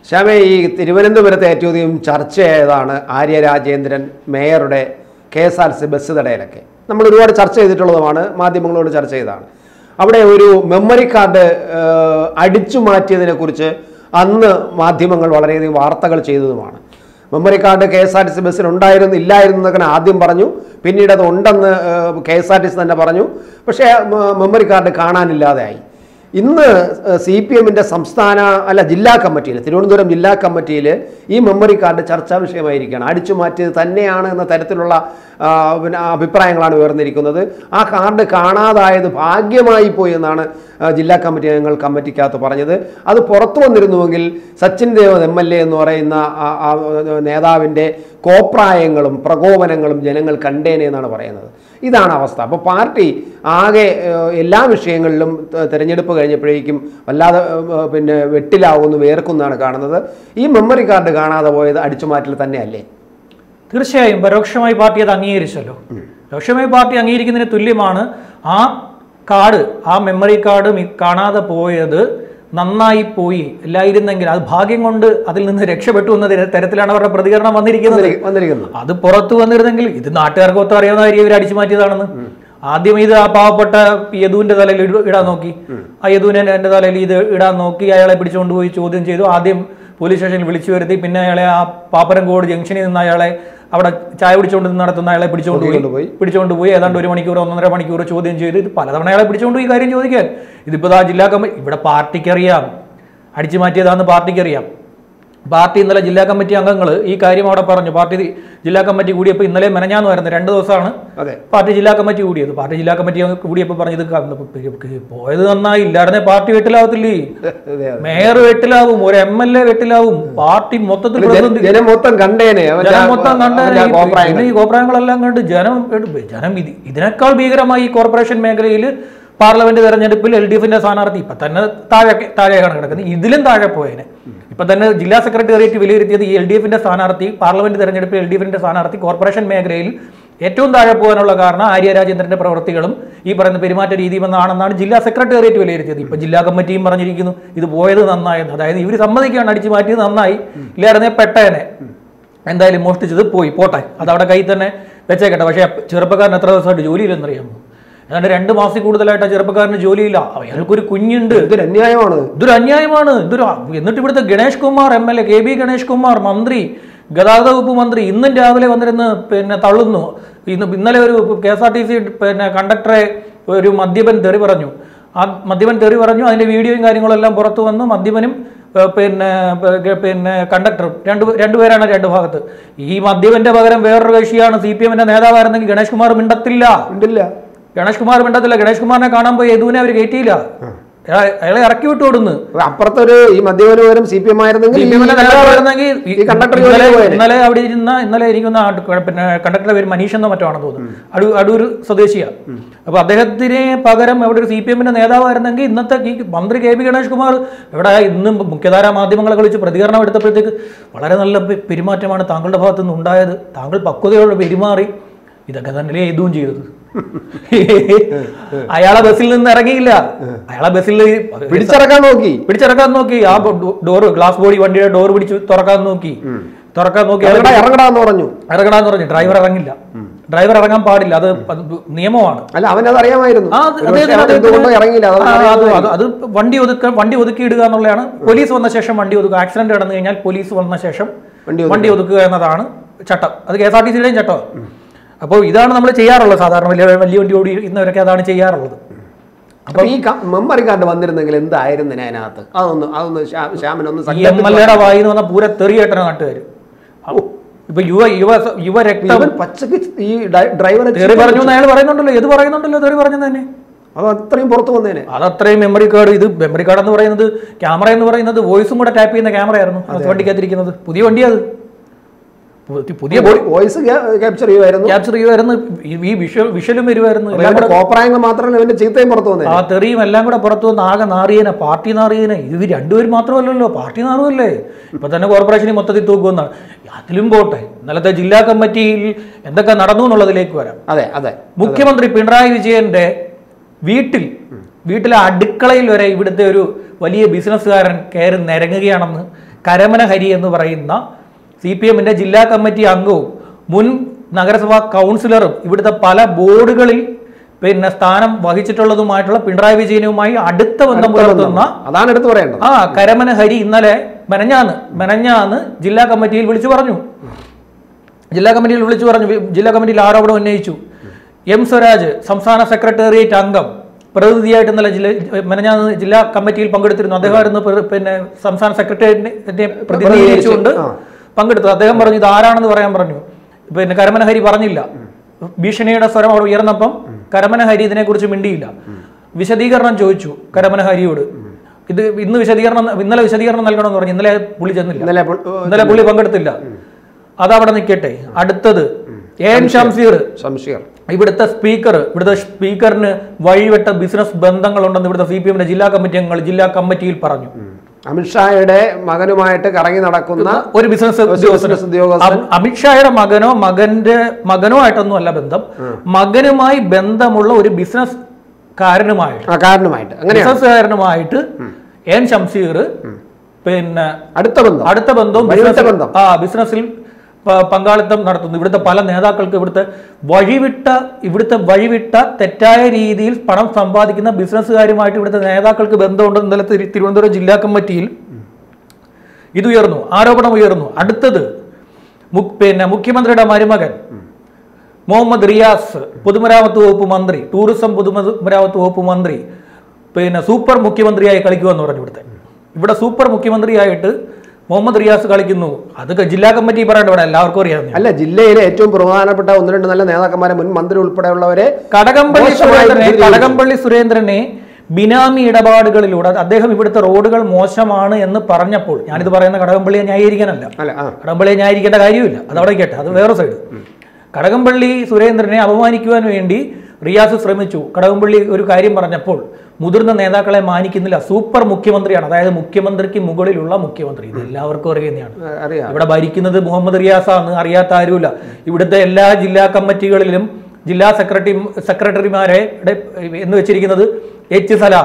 ശ്യാമേ ഈ തിരുവനന്തപുരത്തെ ഏറ്റവും അധികം ചർച്ചയായതാണ് ആര്യ രാജേന്ദ്രൻ മേയറുടെ K S R C bus തടയലൊക്കെ നമ്മൾ ഒരുപാട് ചർച്ച ചെയ്തിട്ടുള്ളതുമാണ് മാധ്യമങ്ങളോട് ചർച്ച ചെയ്തതാണ് അവിടെ ഒരു മെമ്മറി കാർഡ് ഏഹ്, അടിച്ചു മാറ്റിയതിനെ കുറിച്ച് അന്ന് മാധ്യമങ്ങൾ വളരെയധികം വാർത്തകൾ ചെയ്തതുമാണ് memory card K S R T C ബസ്സിൽ ഉണ്ടായിരുന്നു ഇല്ലായിരുന്നു എന്നൊക്കെ ആദ്യം പറഞ്ഞു പിന്നീട് അത് ഉണ്ടെന്ന് K S R T C തന്നെ പറഞ്ഞു പക്ഷേ മ- മെമ്മറി കാർഡ് കാണാനില്ലാതെയായി ഇന്ന് സി പി എമ്മിൻ്റെ സംസ്ഥാന അല്ല ജില്ലാ കമ്മിറ്റിയിൽ തിരുവനന്തപുരം ജില്ലാ കമ്മിറ്റിയിൽ ഈ മെമ്മറി കാർഡ് ചർച്ചാ വിഷയമായിരിക്കുകയാണ് അടിച്ചു മാറ്റിയത് തന്നെയാണ് എന്ന തരത്തിലുള്ള ആ, പിന്നെ അഭിപ്രായങ്ങളാണ് ഉയർന്നിരിക്കുന്നത് ആ കാർഡ് കാണാതായത് ഭാഗ്യമായി പോയി എന്നാണ് ആ, ജില്ലാ കമ്മിറ്റി അംഗങ്ങൾ കമ്മിറ്റിക്കകത്ത് പറഞ്ഞത് അത് പുറത്തു വന്നിരുന്നുവെങ്കിൽ Sachin Dev M L A എന്ന് പറയുന്ന ആ- ആ നേതാവിൻ്റെ കോപ്രായങ്ങളും പ്രകോപനങ്ങളും ജനങ്ങൾ കണ്ടേനെ എന്നാണ് പറയുന്നത് ഇതാണ് അവസ്ഥ അപ്പോൾ പാർട്ടി ആകെ ഏഹ്, എല്ലാ വിഷയങ്ങളിലും ത- തെരഞ്ഞെടുപ്പ് കഴിഞ്ഞപ്പോഴേക്കും വല്ലാതെ ഏഹ്, പിന്നെ വെട്ടിലാവുന്നു വേർക്കുന്നാണ് കാണുന്നത് ഈ മെമ്മറി കാർഡ് കാണാതെ പോയത് അടിച്ചുമാറ്റൽ തന്നെയല്ലേ തീർച്ചയായും പരോക്ഷമായി പാർട്ടി അത് അംഗീകരിച്ചല്ലോ പരോക്ഷമായി പാർട്ടി അംഗീകരിക്കുന്നതിന് തുല്യമാണ് ആ കാർഡ് ആ മെമ്മറി കാർഡ് മി- കാണാതെ പോയത് നന്നായി പോയി ഇല്ലായിരുന്നെങ്കിൽ അത് ഭാഗ്യം കൊണ്ട് അതിൽ നിന്ന് രക്ഷപ്പെട്ടു എന്ന തര- തരത്തിലാണ് അവരുടെ പ്രതികരണം വന്നിരിക്കുന്നത് വന്നിരിക്കുന്നു അത് പുറത്തു വന്നിരുന്നെങ്കിൽ ഇത് നാട്ടുകാർക്ക് ഒത്തും അറിയാവുന്ന കാര്യം ഇവർ അടിച്ചു മാറ്റിയതാണെന്ന് ആദ്യം ഇത് ആ പാവപ്പെട്ട യദുവിന്റെ തലയിൽ ഇട- ഇടാൻ നോക്കി ആ യദുവിനെ എന്റെ തലയിൽ ഇത് ഇടാൻ നോക്കി അയാളെ പിടിച്ചുകൊണ്ട് പോയി ചോദ്യം ചെയ്തു ആദ്യം പോലീസ് സ്റ്റേഷനിൽ വിളിച്ചു വരുത്തി പിന്നെ അയാളെ ആ പാപ്പരങ്കോട് ജംഗ്ഷനിൽ നിന്ന് അയാളെ അവിടെ ചായ പിടിച്ചുകൊണ്ട് നടത്തുന്ന അയാളെ പിടിച്ചുകൊണ്ട് പോയി കൊണ്ടുപോയി. പിടിച്ചുകൊണ്ട് പോയി ഏതാണ്ട് ഒരു മണിക്കൂർ ഒന്നര മണിക്കൂർ ചോദ്യം ചെയ്ത് ഇത് പലതവണ അയാളെ പിടിച്ചുകൊണ്ട് പോയി കാര്യം ചോദിക്കാൻ ഇതിപ്പോ ആ ജില്ലാ കമ്മിറ്റി ഇവിടെ പാർട്ടിക്ക് അറിയാം അടിച്ചു മാറ്റിയതാന്ന് പാർട്ടിക്ക് അറിയാം പാർട്ടി ഇന്നലെ ജില്ലാ കമ്മിറ്റി അംഗങ്ങൾ ഈ കാര്യം അവിടെ പറഞ്ഞു പാർട്ടി ജില്ലാ കമ്മിറ്റി കൂടിയപ്പോൾ ഇന്നലെ മെനഞ്ഞാന്ന് വരുന്നത് രണ്ട് ദിവസമാണ് അതെ പാർട്ടി ജില്ലാ കമ്മിറ്റി കൂടിയത് പാർട്ടി ജില്ലാ കമ്മിറ്റി അംഗം കൂടിയപ്പോൾ പറഞ്ഞത് ക- പോയത് നന്നായി ഇല്ലായിരുന്നെ പാർട്ടി വെട്ടിലാവത്തില്ലേ അതെ അതെ മേയർ വെട്ടിലാവും ഒരു എം എൽ എ വെട്ടിലാവും പാർട്ടി മൊത്തത്തിൽ പ്രതിസന്ധി ജനം മൊത്തം കണ്ടേനെ അവന്റെ ജനം ആ- മൊത്തം കണ്ട അവന്റെ ആ ഈ- കോപ്രായങ്ങൾ. പിന്നെ ഈ കോപ്രായങ്ങളെല്ലാം കണ്ട് ജനം എടു- ജനം ഇത് ഇതിനേക്കാൾ ഭീകരമായി ഈ കോർപ്പറേഷൻ മേഖലയിൽ പാർലമെന്റ് തെരഞ്ഞെടുപ്പിൽ എൽ ഡി എഫിന്റെ സ്ഥാനാർത്ഥി ഇപ്പൊ തന്നെ താഴെ താഴെയാണ് കിടക്കുന്നത് ഇതിലും താഴെ പോയേനെ ഇപ്പൊ തന്നെ ജില്ലാ സെക്രട്ടേറിയറ്റ് വിലയിരുത്തിയത് ഈ എൽ ഡി എഫിന്റെ സ്ഥാനാർത്ഥി പാർലമെന്റ് തെരഞ്ഞെടുപ്പിൽ എൽ ഡി എഫിന്റെ സ്ഥാനാർത്ഥി കോർപ്പറേഷൻ മേഖലയിൽ ഏറ്റവും താഴെ പോകാനുള്ള കാരണം ആര്യ രാജേന്ദ്രന്റെ പ്രവൃത്തികളും ഈ പറയുന്ന പെരുമാറ്റ രീതിയും എന്നാണെന്നാണ് ജില്ലാ സെക്രട്ടേറിയറ്റ് വിലയിരുത്തിയത് ഇപ്പൊ ജില്ലാ കമ്മിറ്റിയും പറഞ്ഞിരിക്കുന്നു ഇത് പോയത് നന്നായെന്ന് അതായത് ഇവർ സമ്മതിക്കുകയാണ് അടിച്ചു മാറ്റിയത് നന്നായി ഇല്ലായിരുന്നേ പെട്ടേനെ എന്തായാലും മോഷ്ടിച്ചത് പോയി പോട്ടെ അത് അവിടെ കയ്യിൽ തന്നെ വെച്ചേക്കട്ടെ പക്ഷേ ചെറുപ്പക്കാരൻ എത്ര ദിവസമായിട്ട് ജോലിയില്ലെന്നറിയാമോ ഏതാണ്ട് രണ്ട് മാസത്തിൽ കൂടുതലായിട്ട് ആ ചെറുപ്പക്കാരന് ജോലിയില്ല അയാൾക്കൊരു കുഞ്ഞുണ്ട് ഇതൊരു അന്യായമാണ് ഇതൊരു അന്യായമാണ് ഇതൊരു എന്നിട്ട് ഇവിടുത്തെ Ganesh Kumar M L A K B Ganesh Kumar മന്ത്രി ഗതാഗത വകുപ്പ് മന്ത്രി ഇന്നും രാവിലെ വന്നിരുന്ന് പിന്നെ തള്ളുന്നു ഇന്ന് ഇന്നലെ ഒരു K S R T C പിന്നെ കണ്ടക്ടറെ ഒരു മദ്യപൻ തെറി പറഞ്ഞു ആ മദ്യപൻ തെറി പറഞ്ഞു അതിന്റെ വീഡിയോയും കാര്യങ്ങളെല്ലാം പുറത്തു വന്നു മദ്യപനും ഏർ പിന്നെ ഏർ പിന്നെ കണ്ടക്ടറും രണ്ട് രണ്ടുപേരാണ് രണ്ട് ഭാഗത്ത് ഈ മദ്യപന്റെ പകരം വേറൊരു കക്ഷിയാണ് സി പി എമ്മിന്റെ നേതാവായിരുന്നെങ്കിൽ ഗണേഷ് കുമാർ മിണ്ടത്തില്ല ഉണ്ടില്ല ഗണേഷ് കുമാർ മിണ്ടത്തില്ല ഗണേഷ് കുമാറിനെ കാണാൻ പോയി യദുവിനെ അവർ കയറ്റിയില്ല അയാളെ അയാളെ ഇറക്കി വിട്ടു കൊടുന്ന് അപ്പുറത്തൊരു ഈ മദ്യപന പകരം സി പി എം ആയിരുന്നെങ്കിൽ ഈ ഇവനെ നേതാവായിരുന്നെങ്കിൽ ഈ- ഈ കണ്ടക്ടർ ഇന്നലെ ജോലിക്ക് പോയേനെ. ഇന്നലെ അവിടെ ഇരുന്ന ഇന്നലെ എനിക്കൊന്ന് ആ ക- പിന്നെ കണ്ടക്ടറുടെ പേര് മനീഷ് എന്നോ മറ്റോ ആണെന്ന് തോന്നുന്നു അടൂ അടൂർ സ്വദേശിയാണ് അപ്പൊ അദ്ദേഹത്തിന് പകരം അവിടെ ഒരു സി പി എമ്മിന്റെ നേതാവായിരുന്നെങ്കിൽ ഇന്നത്തെ ഈ മന്ത്രി കെ പി ഗണേഷ് കുമാർ ഇവിടെ ഇന്നും മുഖ്യധാരാ മാധ്യമങ്ങളെ വിളിച്ച് പ്രതികരണം എടുത്തപ്പോഴത്തേക്ക് വളരെ നല്ല പെ- പെരുമാറ്റമാണ് താങ്കളുടെ ഭാഗത്തു നിന്ന് ഉണ്ടായത് താങ്കൾ പക്വതയോടെ പെരുമാറി ഇതൊക്കെ തന്നെയല്ലേ ഇതും ചെയ്തത് അയാളെ ബസ്സിൽ നിന്ന് ഇറങ്ങിയില്ല അയാളെ ബസ്സിൽ പിടിച്ചിറക്കാൻ നോക്കി പിടിച്ചിറക്കാൻ നോക്കി ആ ഡോർ ഗ്ലാസ് ബോഡി വണ്ടിയുടെ ഡോർ പിടിച്ച് തുറക്കാൻ നോക്കി തുറക്കാൻ നോക്കി അത് ഇറങ്ങടാ ഇറങ്ങടാ എന്ന് പറഞ്ഞു ഇറങ്ങടാന്ന് പറഞ്ഞു ഡ്രൈവർ ഇറങ്ങില്ല ഡ്രൈവർ ഇറങ്ങാൻ പാടില്ല അത് അത് നിയമമാണ് അല്ല അവനത് അറിയാമായിരുന്നു ആ, അത് ഒരുപക്ഷെ അദ്ദേഹത്തിന് അവൻ എന്തുകൊണ്ടോ ഇറങ്ങിയില്ല ആ, അതൊന്നും അത് അറിയാമായിരുന്നു. അത് അത് വണ്ടി ഒതുക്ക വണ്ടി ഒതുക്കി ഇടുക എന്നുള്ളതാണ് പോലീസ് വന്ന ശേഷം വണ്ടി ഒതുക്കുക ആക്സിഡന്റ് നടന്നു കഴിഞ്ഞാൽ പോലീസ് വന്ന ശേഷം വണ്ടി വണ്ടി ഒതുക്കുക എന്നതാണ് ചട്ടം അത് കെ എസ് ആർ ടി സിയുടെയും ചട്ടം അപ്പോൾ ഇതാണ് നമ്മൾ ചെയ്യാറുള്ളത് സാധാരണ വലിയ വലിയ വണ്ടി ഓടി ഇന്നവരൊക്കെ അതാണ് ചെയ്യാറുള്ളത് അപ്പൊ ഈ മെമ്മറി കാർഡ് വന്നിരുന്നെങ്കിൽ എന്തായിരുന്നു അതിനകത്ത് അതൊന്ന് അതൊന്ന് ശ്യാ- ശ്യാമിനൊന്ന് ഈ എം എൽ എയുടെ വായി എന്ന് പറഞ്ഞ പൂര തെറിയേട്ടന നാട്ടുകാർ ഇപ്പൊ യുവ യുവ യുവ രക്തം ഇവൻ പച്ചക്ക് ഈ ഡ്രൈ- ഡ്രൈവറെ തെറി പറഞ്ഞു എന്ന് അയാൾ പറയുന്നുണ്ടല്ലോ ഏത് പറയുന്നുണ്ടല്ലോ തെറി പറഞ്ഞു തന്നെ അത് അത്രയും പുറത്തു വന്നേനെ അത് അത്രയും മെമ്മറി കാർഡ് ഇത് മെമ്മറി കാർഡ് എന്ന് പറയുന്നത് ക്യാമറ എന്ന് പറയുന്നത് വോയിസും കൂടെ ടാപ്പ് ചെയ്യുന്ന ക്യാമറ ആയിരുന്നു അത് വണ്ടിക്കകത്തിരിക്കുന്നത് പുതിയ വണ്ടിയാ അത് പു- പുതിയ വോയിസ് ക്യാപ്ചർ ചെയ്യുമായിരുന്നു ക്യാപ്ചർ ചെയ്യുമായിരുന്നു ഈ- ഈ വിഷ്വൽ വിഷ്വലും വരുമായിരുന്നു എല്ലാം ഇവന്റെ കൂടെ കോപ്രായങ്ങൾ മാത്രമല്ല ഇവന്റെ ചീത്തയും പുറത്തു വന്നേ ആ തെറിയും എല്ലാം കൂടെ പുറത്തു വന്ന് ആകെ നാറിയനെ പാർട്ടി നാറിയനെ ഇത് ഇവർ രണ്ടുപേരും മാത്രമല്ലല്ലോ പാർട്ടി നാറുമല്ലേ ഇപ്പൊ തന്നെ കോർപ്പറേഷനിൽ മൊത്തത്തിൽ തൂക്കുമെന്നാണ് അതിലും പോട്ടെ ഇന്നലത്തെ ജില്ലാ കമ്മിറ്റിയിൽ എന്തൊക്കെ നടന്നു എന്നുള്ളതിലേക്ക് വരാം അതെ അതെ മുഖ്യമന്ത്രി പിണറായി വിജയന്റെ വീട്ടിൽ വീട്ടിലെ അടുക്കളയിൽ വരെ ഇവിടുത്തെ ഒരു വലിയ ബിസിനസ്സുകാരൻ കയറി നിരങ്ങുകയാണെന്ന് കരമന ഹരി എന്ന് പറയുന്ന സി പി എമ്മിന്റെ ജില്ലാ കമ്മിറ്റി അംഗവും മുൻ നഗരസഭാ കൗൺസിലറും ഇവിടുത്തെ പല ബോർഡുകളിൽ പിന്നെ സ്ഥാനം വഹിച്ചിട്ടുള്ളതുമായിട്ടുള്ള പിണറായി വിജയനുമായി അടുത്ത ബന്ധം പുലർത്തുന്ന അതാണ് എടുത്തു പറയേണ്ടത് ആ കരമന ഹരി ഇന്നലെ മെനഞ്ഞാന്ന് മെനഞ്ഞാന്ന് ജില്ലാ കമ്മിറ്റിയിൽ വിളിച്ചു പറഞ്ഞു ജില്ലാ കമ്മിറ്റിയിൽ വിളിച്ചു പറഞ്ഞു വി- ജില്ലാ കമ്മിറ്റിയിൽ ആരോപണം ഉന്നയിച്ചു എം സ്വരാജ് സംസ്ഥാന സെക്രട്ടേറിയറ്റ് അംഗം പ്രതിനിധിയായിട്ട് ഇന്നലെ ജില്ല മെനഞ്ഞാന്ന് ജില്ലാ കമ്മിറ്റിയിൽ പങ്കെടുത്തിരുന്നു അദ്ദേഹമായിരുന്നു പ്ര- പിന്നെ സംസ്ഥാന സെക്രട്ടേറിയറ്റിനെ പ്രതിനിധീകരിച്ചുകൊണ്ട് ആ. പങ്കെടുത്തു അദ്ദേഹം പറഞ്ഞു ഇത് ആരാണെന്ന് പറയാൻ പറഞ്ഞു പിന്നെ കരമന ഹരി പറഞ്ഞില്ല ഭീഷണിയുടെ സ്വരം അവിടെ ഉയർന്നപ്പം കരമന ഹരി ഇതിനെക്കുറിച്ച് മിണ്ടിയില്ല വിശദീകരണം ചോദിച്ചു കരമന ഹരിയോട് ഇത് ഇന്ന് വിശദീകരണം ഇന്നലെ വിശദീകരണം നൽകണമെന്ന് പറഞ്ഞു ഇന്നലെ പുള്ളി ചെന്നില്ല ഇന്നലെ പുൾ- ഏ, ഇന്നലെ പുള്ളി പങ്കെടുത്തില്ല അതവിടെ നിൽക്കട്ടെ അടുത്തത് എ എൻ ഷംസീർ സംശയം ഇവിടുത്തെ സ്പീക്കർ ഇവിടുത്തെ സ്പീക്കറിന് വഴിവെട്ട ബിസിനസ് ബന്ധങ്ങളുണ്ടെന്ന് ഇവിടുത്തെ സി പി എമ്മിന്റെ ജില്ലാ കമ്മിറ്റി അംഗങ്ങൾ ജില്ലാ കമ്മിറ്റിയിൽ പറഞ്ഞു അമിത്ഷായുടെ മകനുമായിട്ട് കറങ്ങി നടക്കുന്ന ഒരു ബിസിനസ് ബിസിനസ് ഉദ്യോഗസ്ഥൻ അം- അമിത്ഷായുടെ മകനോ മകന്റെ മകനോ ആയിട്ടൊന്നും അല്ല ബന്ധം മകനുമായി ബന്ധമുള്ള ഒരു ബിസിനസ് കാരനുമായിട്ട് ആ കാരണമായിട്ട് അങ്ങനെയാണ് ബിസിനസ്സുകാരനുമായിട്ട് എൻ ഷംസീർ പിന്നെ അടുത്ത ബന്ധം അടുത്ത ബന്ധവും വഴിവിട്ട ബിസിനസ്സിൽ- ബന്ധം. ആ ബിസിനസ്സിൽ പ- പങ്കാളിത്തം നടത്തുന്നു ഇവിടുത്തെ പല നേതാക്കൾക്ക് ഇവിടുത്തെ വഴിവിട്ട ഇവിടുത്തെ വഴിവിട്ട തെറ്റായ രീതിയിൽ പണം സമ്പാദിക്കുന്ന ബിസിനസ്സുകാരുമായിട്ട് ഇവിടുത്തെ നേതാക്കൾക്ക് ബന്ധമുണ്ടെന്ന് ഇന്നലെ തിരു- തിരുവനന്തപുരം ജില്ലാ കമ്മിറ്റിയിൽ ഇത് ഉയർന്നു ആരോപണം ഉയർന്നു അടുത്തത് മു- പിന്നെ മുഖ്യമന്ത്രിയുടെ മരുമകൻ മുഹമ്മദ് റിയാസ് പൊതുമരാമത്ത് വകുപ്പ് മന്ത്രി ടൂറിസം പൊതുമരാമത്ത് വകുപ്പ് മന്ത്രി പിന്നെ സൂപ്പർ മുഖ്യമന്ത്രിയായി കളിക്കുമെന്ന് പറഞ്ഞു ഇവിടുത്തെ ഇവിടെ സൂപ്പർ മുഖ്യമന്ത്രിയായിട്ട് മുഹമ്മദ് റിയാസ് കളിക്കുന്നു അത് ജില്ലാ കമ്മിറ്റി പറയേണ്ട ഇവിടെ എല്ലാവർക്കും അറിയാവുന്ന അല്ല ജില്ലയിലെ ഏറ്റവും പ്രധാനപ്പെട്ട ഒന്ന് രണ്ട് നല്ല നേതാക്കന്മാരെ മുൻ മന്ത്രി ഉൾപ്പെടെയുള്ളവരെ കടകംപള്ളി മോശമായി സുരേന്ദ്രനെ ചിത്രീകരിച്ചു. കടകംപള്ളി സുരേന്ദ്രനെ ബിനാമി ഇടപാടുകളിലൂടെ അദ്ദേഹം ഇവിടുത്തെ റോഡുകൾ മോശമാണ് എന്ന് പറഞ്ഞപ്പോൾ ഞാനിത് പറയുന്ന കടകംപള്ളിയെ ന്യായീകരിക്കാനല്ല അല്ല ആ കടകംപള്ളിയെ ന്യായീകരിക്കേണ്ട കാര്യമില്ല അത് അവിടെ കേട്ടെ അത് വേറെ സൈഡ് കടകംപള്ളി സുരേന്ദ്രനെ അപമാനിക്കുവാൻ വേണ്ടി റിയാസ് ശ്രമിച്ചു കടകംപള്ളി ഒരു കാര്യം പറഞ്ഞപ്പോൾ മുതിർന്ന നേതാക്കളെ മാനിക്കുന്നില്ല സൂപ്പർ മുഖ്യമന്ത്രിയാണ് അതായത് മുഖ്യമന്ത്രിക്ക് മുകളിലുള്ള മുഖ്യമന്ത്രി ഇത് എല്ലാവർക്കും അറിയുന്നതാണ് ആ, അറിയാം ഇവിടെ ഭരിക്കുന്നത് മുഹമ്മദ് റിയാസാണ് അറിയാത്ത ആരുമില്ല ഇവിടുത്തെ എല്ലാ ജില്ലാ കമ്മിറ്റികളിലും ജില്ലാ സെക്രട്ടറി സെക്രട്ടറിമാരെ ടെ- എന്ന് വെച്ചിരിക്കുന്നത് എച്ച് സലാം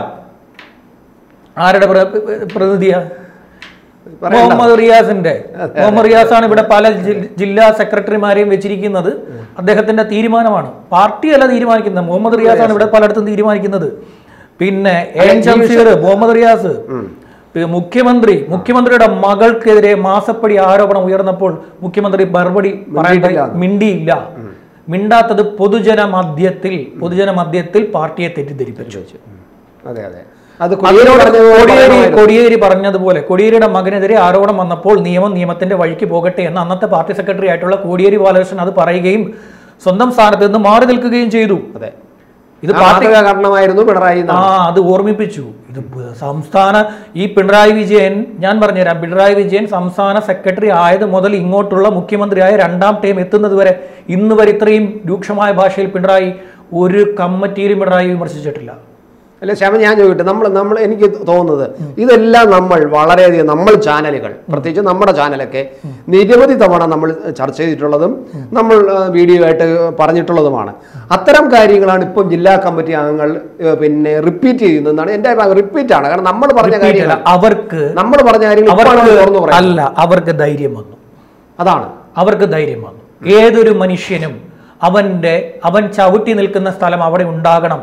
ആരുടെ പ്ര- പ്രതിനിധിയാ പറയണ്ട. മുഹമ്മദ് റിയാസിന്റെ മുഹമ്മദ് റിയാസാണ് ഇവിടെ പല ജി- ജില്ലാ സെക്രട്ടറിമാരെയും വെച്ചിരിക്കുന്നത് അദ്ദേഹത്തിന്റെ തീരുമാനമാണ് പാർട്ടിയല്ല തീരുമാനിക്കുന്നത് മുഹമ്മദ് റിയാസാണ് ഇവിടെ പലയിടത്തും തീരുമാനിക്കുന്നത് പിന്നെ എൻ ഷംസീർ മുഹമ്മദ് റിയാസ് പിന്നെ മുഖ്യമന്ത്രി മുഖ്യമന്ത്രിയുടെ മകൾക്കെതിരെ മാസപ്പടി ആരോപണം ഉയർന്നപ്പോൾ മുഖ്യമന്ത്രി മറുപടി പറയേണ്ട മിണ്ടിയില്ല മിണ്ടാത്തത് പൊതുജന മധ്യത്തിൽ പൊതുജന മധ്യത്തിൽ പാർട്ടിയെ തെറ്റിദ്ധരിപ്പിച്ചു അതെ അതെ അത് അതിനോട് പറഞ്ഞത് കോടിയേരി പറയണമായിരുന്നു. കോടിയേരി പറഞ്ഞതുപോലെ കോടിയേരിയുടെ മകനെതിരെ ആരോപണം വന്നപ്പോൾ നിയമം നിയമത്തിന്റെ വഴിക്ക് പോകട്ടെ എന്ന് അന്നത്തെ പാർട്ടി സെക്രട്ടറി ആയിട്ടുള്ള കോടിയേരി ബാലകൃഷ്ണൻ അത് പറയുകയും സ്വന്തം സ്ഥാനത്ത് നിന്ന് മാറി നിൽക്കുകയും ചെയ്തു അതെ ഇത് ആ പാർട്ടി മാതൃകാ കാരണമായിരുന്നു പിണറായി ആ അത് ഓർമ്മിപ്പിച്ചു ഇത് പ- സംസ്ഥാന ഈ പിണറായി വിജയൻ ഞാൻ പറഞ്ഞുതരാം പിണറായി വിജയൻ സംസ്ഥാന സെക്രട്ടറി ആയത് മുതൽ ഇങ്ങോട്ടുള്ള മുഖ്യമന്ത്രിയായ രണ്ടാം ടൈം എത്തുന്നത് വരെ ഇന്ന് വരെ ഇത്രയും രൂക്ഷമായ ഭാഷയിൽ പിണറായി ഒരു കമ്മിറ്റിയിലും പിണറായി വിമർശിച്ചിട്ടില്ല അല്ല ശ്യാമ ഞാൻ ചോദിക്കട്ടെ നമ്മൾ നമ്മൾ എനിക്ക് തോന്നുന്നത് ഇതെല്ലാം നമ്മൾ വളരെയധികം നമ്മൾ ചാനലുകൾ പ്രത്യേകിച്ച് നമ്മുടെ ചാനലൊക്കെ നിരവധി തവണ നമ്മൾ ചർച്ച ചെയ്തിട്ടുള്ളതും നമ്മൾ ആ, വീഡിയോ ആയിട്ട് പറഞ്ഞിട്ടുള്ളതുമാണ് അത്തരം കാര്യങ്ങളാണ് ഇപ്പം ജില്ലാ കമ്മിറ്റി അംഗങ്ങൾ ഏ, പിന്നെ റിപ്പീറ്റ് ചെയ്യുന്നതെന്നാണ് എൻ്റെ റിപ്പീറ്റ് ആണ് കാരണം നമ്മൾ പറഞ്ഞ കാര്യങ്ങൾ അവർക്ക് നമ്മൾ പറഞ്ഞ കാര്യങ്ങൾ ഇപ്പോഴാണ് അവർക്ക് തുറന്നു പറയാം അല്ല അവർക്ക് ധൈര്യം വന്നു അതാണ് അവർക്ക് ധൈര്യം വന്നു ഏതൊരു മനുഷ്യനും അവന്റെ അവൻ ചവിട്ടി നിൽക്കുന്ന സ്ഥലം അവിടെ ഉണ്ടാകണം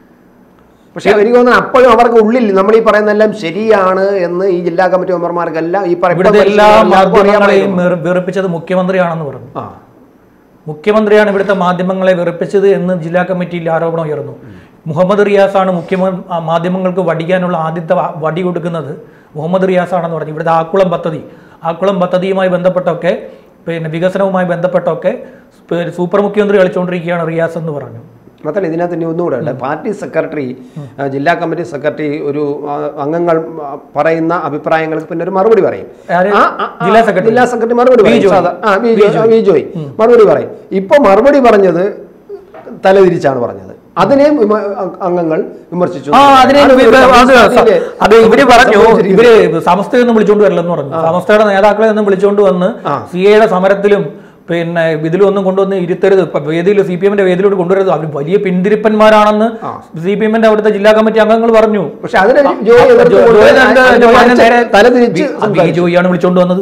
പക്ഷെ എനിക്ക് തോന്നുന്നു അപ്പോഴും അവർക്ക് ഉള്ളിൽ നമ്മൾ ഈ പറയുന്നതെല്ലാം ശരിയാണ് എന്ന് ഈ ജില്ലാ കമ്മിറ്റി മെമ്പർമാർക്കെല്ലാം ഈ പറയുന്ന ഇവിടുത്തെ എല്ലാ എല്ലാവർക്കും മാധ്യമങ്ങളെയും അറിയാമായിരുന്നു. വെറു- വെറുപ്പിച്ചത് മുഖ്യമന്ത്രിയാണെന്ന് പറഞ്ഞു ആ മുഖ്യമന്ത്രിയാണ് ഇവിടുത്തെ മാധ്യമങ്ങളെ വെറുപ്പിച്ചത് എന്ന് ജില്ലാ കമ്മിറ്റിയിൽ ആരോപണം ഉയർന്നു മുഹമ്മദ് റിയാസാണ് മുഖ്യമന്ത്രി മാധ്യമങ്ങൾക്ക് വടിക്കാനുള്ള ആദ്യത്തെ വ- വടി കൊടുക്കുന്നത് മുഹമ്മദ് റിയാസാണെന്ന് പറഞ്ഞു ഇവിടുത്തെ ആക്കുളം പദ്ധതി ആക്കുളം പദ്ധതിയുമായി ബന്ധപ്പെട്ടൊക്കെ പിന്നെ വികസനവുമായി ബന്ധപ്പെട്ടൊക്കെ പ് സൂപ്പർ മുഖ്യമന്ത്രി കളിച്ചുകൊണ്ടിരിക്കുകയാണ് റിയാസ് എന്ന് പറഞ്ഞു മാത്രമല്ല ഇതിനകത്ത് ഇനി ഒന്നുകൂടെ ഉണ്ട് പാർട്ടി സെക്രട്ടറി ആ, ജില്ലാ കമ്മിറ്റി സെക്രട്ടറി ഒരു ആ, അംഗങ്ങൾ ആ, പറയുന്ന അഭിപ്രായങ്ങൾക്ക് പിന്നെ ഒരു മറുപടി പറയും ആര്? ആ, ആ, ആ, ജില്ലാ സെക്രട്ടറി? ജില്ലാ സെക്രട്ടറി മറുപടി പറയും ജോയ്. സാധാ- ആ, വി ജോയ്, ആ, വി ജോയ് മറുപടി പറയും ഇപ്പൊ മറുപടി പറഞ്ഞത് തലതിരിച്ചാണ് പറഞ്ഞത് അതിനെയും വിമ- അ- അംഗങ്ങൾ വിമർശിച്ചു ആ അതിനെ അത് ഇവര് ഒരു അത് സംസ്ഥാനത്തിലെ- അത് ഇവര് പറഞ്ഞു സംഭവിച്ചിരിക്കുന്നത്. ഇവര് സമസ്തയൊന്നും വിളിച്ചോണ്ട് വരില്ലെന്ന് പറഞ്ഞു സമസ്തയുടെ നേതാക്കളെ ഒന്നും വിളിച്ചോണ്ട് വന്ന് ആ. സി എയുടെ സമരത്തിലും പിന്നെ ഇതിലൊന്നും കൊണ്ടുവന്ന് ഇരുത്തരുത് ഇപ്പൊ വേദിയിൽ സി പി എമ്മിന്റെ വേദിയിലോട്ട് കൊണ്ടുവരരുത് അവർ വലിയ പിന്തിരിപ്പന്മാരാണെന്ന് സി പി എമ്മിന്റെ അവിടുത്തെ ജില്ലാ കമ്മിറ്റി അംഗങ്ങൾ പറഞ്ഞു പക്ഷെ അതിനെ ജോയി എതിർത്ത് ജോ- കൊണ്ട് ജോയി എന്താ- അതിനെ ജോയി മറിച്ച് നേരെ തലതിരിച്ച് വി- ആ, വി ജോയിയാണ് വിളിച്ചോണ്ട് വന്നത്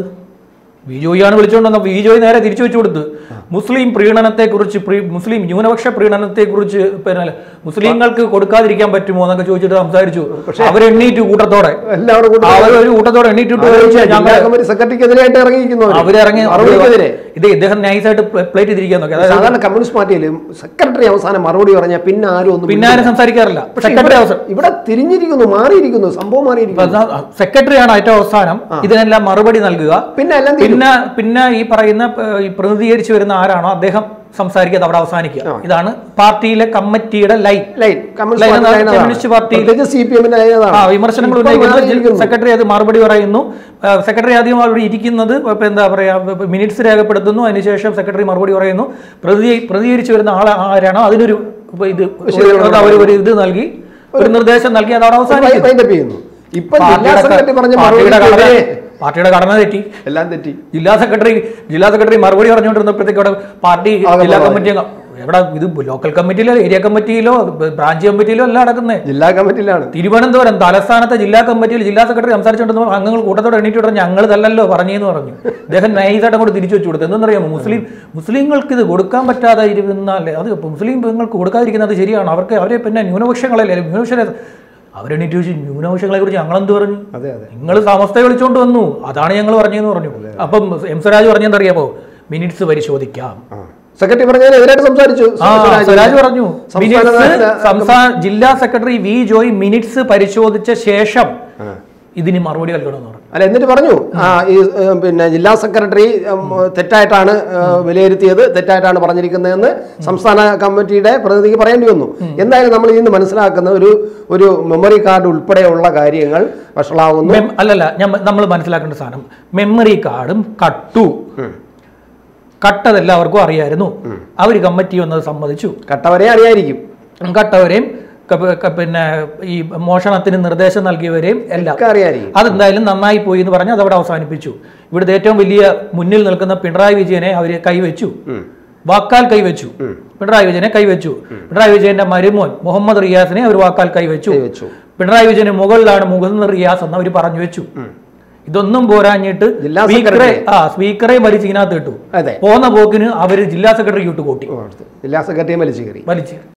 വി ജോയിയാണ് വിളിച്ചോണ്ട് വന്നത് വി ജോയി നേരെ തിരിച്ചു വെച്ചു കൊടുത്ത് മുസ്ലിം പ്രീണനത്തെ കുറിച്ച് മുസ്ലിം ന്യൂനപക്ഷ പ്രീണനത്തെ കുറിച്ച് പിന്നെ മുസ്ലിങ്ങൾക്ക് കൊടുക്കാതിരിക്കാൻ പറ്റുമോ എന്നൊക്കെ ചോദിച്ചിട്ട് സംസാരിച്ചു അവരെണ്ണീറ്റ് കൂട്ടത്തോടെ എല്ലാവരും കൂടി അവർ ഒരു കൂട്ടത്തോടെ എണ്ണീറ്റിട്ട് ജില്ലാ ഞങ്ങൾ കമ്മിറ്റി സെക്രട്ടറിക്കെതിരായിട്ട് ഇറങ്ങിയിരിക്കുന്നു അവര്. അവരിറങ്ങി മറുപടിക്കെതിരെ ഇത് ഇദ്ദേഹം നൈസായിട്ട് പ്ലേറ്റ് ചെയ്തിരിക്കാൻ നോക്കി അതായത് സാധാരണ കമ്മ്യൂണിസ്റ്റ് പാർട്ടിയിൽ സെക്രട്ടറി അവസാനം മറുപടി പറഞ്ഞാൽ പിന്നെ ആരും ഒന്നും പിന്നെ ആരും സംസാരിക്കാറില്ല പക്ഷേ സെക്രട്ടറി ഇവിടെ- അവസാനം ഇവിടെ തിരിഞ്ഞിരിക്കുന്നു മാറിയിരിക്കുന്നു സംഭവം മാറിയിരിക്കുന്നു സെക്രട്ടറിയാണ് ഏറ്റവും അവസാനം ഇതിനെല്ലാം മറുപടി നൽകുക പിന്നെ എല്ലാം തീരും. പിന്നെ പിന്നെ ഈ പറയുന്ന ഏർ, ഈ പ്രതിനിധീകരിച്ചു വരുന്ന ആരാണോ അദ്ദേഹം സംസാരിക്കാതെ അവിടെ അവസാനിക്കുക ഇതാണ് പാർട്ടിയിലെ കമ്മിറ്റിയുടെ line line communist line party എന്ന ലൈൻ അതാണ്. കമ്മ്യൂണിസ്റ്റ് പാർട്ടി- പ്രത്യേകിച്ച് സി പി എമ്മിന്റെ ലൈൻ അതാണ്. ആ വിമർശനങ്ങൾ ഇപ്പം ഉന്നയിക്കുന്നു മാറിയിരിക്കുന്നു. സെക്രട്ടറി അത് മറുപടി പറയുന്നു ആ, സെക്രട്ടറി ആദ്യം അവിടെ ഇരിക്കുന്നത് ഇപ്പൊ എന്താ പറയാ മിനിറ്റ്സ് രേഖപ്പെടുത്തുന്നു അതിനുശേഷം സെക്രട്ടറി മറുപടി പറയുന്നു പ്രതി പ്രതികരിച്ചു വരുന്ന ആൾ ആരാണോ അതിനൊരു ഇപ്പൊ ഇത് വിശദീകരണം അവർ ഒരു ഇത് നൽകി ഒരു നിർദ്ദേശം നൽകി അത് അവിടെ അവസാനിക്കുന്നു വൈൻഡ് അപ്പ് ചെയ്യുന്നു ഇപ്പൊ ജില്ലാ പാർട്ടിയുടെ സെക്രട്ടറി പറഞ്ഞ പാർട്ടിയുടെ ഘടന മറുപടി പാർട്ടിയുടെ ഘടന തെറ്റി എല്ലാം തെറ്റി ജില്ലാ സെക്രട്ടറി ജില്ലാ സെക്രട്ടറി മറുപടി പറഞ്ഞുകൊണ്ടിരുന്നപ്പോഴത്തേക്ക് അവിടെ പാർട്ടി ആകെ ജില്ലാ ബഹളമായി. കമ്മിറ്റി അംഗം എവിടെ ഇത് ലോക്കൽ കമ്മിറ്റിയിലോ ഏരിയ കമ്മിറ്റിയിലോ ബ്രാഞ്ച് കമ്മിറ്റിയിലോ അല്ല നടക്കുന്നത് ജില്ലാ കമ്മിറ്റിയിലാണ് തിരുവനന്തപുരം തലസ്ഥാനത്തെ ജില്ലാ കമ്മിറ്റിയിൽ ജില്ലാ സെക്രട്ടറി സംസാരിച്ചുകൊണ്ടിരുന്ന അംഗങ്ങൾ കൂട്ടത്തോടെ എണീറ്റ് പറഞ്ഞു ഞങ്ങൾ തല്ലല്ലോ പറഞ്ഞെന്ന് പറഞ്ഞു അദ്ദേഹം നൈസായിട്ട് അങ്ങോട്ട് തിരിച്ചു വെച്ചു കൊടുത്തു എന്തെന്നറിയാമോ മുസ്ലിം മുസ്ലിങ്ങൾക്ക് ഇത് കൊടുക്കാൻ പറ്റാതെ ഇരുന്നാലേ അത് മുസ്ലിം പെങ്ങൾക്ക് കൊടുക്കാതിരിക്കുന്നത് ശരിയാണ് അവർക്ക് അവരെ പിന്നെ ന്യൂനപക്ഷങ്ങളല്ലേ ന്യൂനപക്ഷ അവരെണീറ്റ് ചോദിച്ചു ന്യൂനപക്ഷങ്ങളെ കുറിച്ച് ഞങ്ങളെന്ത് പറഞ്ഞു അതെ അതെ നിങ്ങൾ സമസ്തയെ വിളിച്ചോണ്ട് വന്നു അതാണ് ഞങ്ങൾ പറഞ്ഞതെന്ന് പറഞ്ഞു അപ്പം എം സ്വരാജ് പറഞ്ഞെന്തറിയാമോ മിനിറ്റ്സ് പരിശോധിക്കാം ആ. സെക്രട്ടറി പറഞ്ഞതിന് എതിരായിട്ട് സംസാരിച്ചു ആ സ്വരാജ്. സ്വരാജ് പറഞ്ഞു സംസ്ഥാന മിനിറ്റ്സ് നേതൃത്വ- സംസ്ഥാന ജില്ലാ സെക്രട്ടറി വി ജോയ് മിനിറ്റ്സ് പരിശോധിച്ച ശേഷം ആ. ഇതിന് മറുപടി നൽകണമെന്ന് പറഞ്ഞു അല്ല എന്നിട്ട് പറഞ്ഞു ആ ഈ ഏ, പിന്നെ ജില്ലാ സെക്രട്ടറി ഉം, തെറ്റായിട്ടാണ് ഏ, വിലയിരുത്തിയത് തെറ്റായിട്ടാണ് പറഞ്ഞിരിക്കുന്നതെന്ന് സംസ്ഥാന കമ്മിറ്റിയുടെ പ്രതിനിധിക്ക് പറയേണ്ടി വന്നു എന്തായാലും നമ്മൾ ഇന്ന് മനസ്സിലാക്കുന്ന ഒരു ഒരു മെമ്മറി കാർഡ് ഉൾപ്പെടെയുള്ള കാര്യങ്ങൾ വഷളാവുന്നു മെം- അല്ലല്ല ഞാൻ നമ്മൾ മനസ്സിലാക്കേണ്ട സാധനം മെമ്മറി കാർഡും കട്ടു കട്ടത് എല്ലാവർക്കും അറിയായിരുന്നു അവർ കമ്മിറ്റി വന്നത് സമ്മതിച്ചു കട്ടവരെ അറിയായിരിക്കും കട്ടവരെയും ക- ക- പിന്നെ ഈ മോഷണത്തിന് നിർദ്ദേശം നൽകിയവരെയും എല്ലാം ഒക്കെ അറിയായിരിക്കും അതെന്തായാലും നന്നായി പോയി എന്ന് പറഞ്ഞ് അതവിടെ അവസാനിപ്പിച്ചു ഇവിടുത്തെ ഏറ്റവും വലിയ മുന്നിൽ നിൽക്കുന്ന പിണറായി വിജയനെ അവർ കൈവച്ചു ഉം. വാക്കാൽ കൈവച്ചു പിണറായി വിജയനെ കൈവച്ചു പിണറായി വിജയന്റെ മരുമോൻ മുഹമ്മദ് റിയാസിനെ അവർ വാക്കാൽ കൈവച്ചു കൈവച്ചു. പിണറായി വിജയന് മുകളിലാണ് മുഹമ്മദ് റിയാസ് എന്ന് അവർ പറഞ്ഞു വെച്ചു ഇതൊന്നും പോരാഞ്ഞിട്ട് ജില്ലാ സ്പീക്കറെ ആ സ്പീക്കറെ വലിച്ച് ഇതിനകത്ത് ഇട്ടു അതെ പോന്ന പോക്കിന് അവര് ജില്ലാ സെക്രട്ടറിക്ക് ഇട്ട് കൂട്ടി ഓ, അടുത്ത്. ജില്ലാ സെക്രട്ടറിയും വലിച്ചു കയറി വലിച്ച്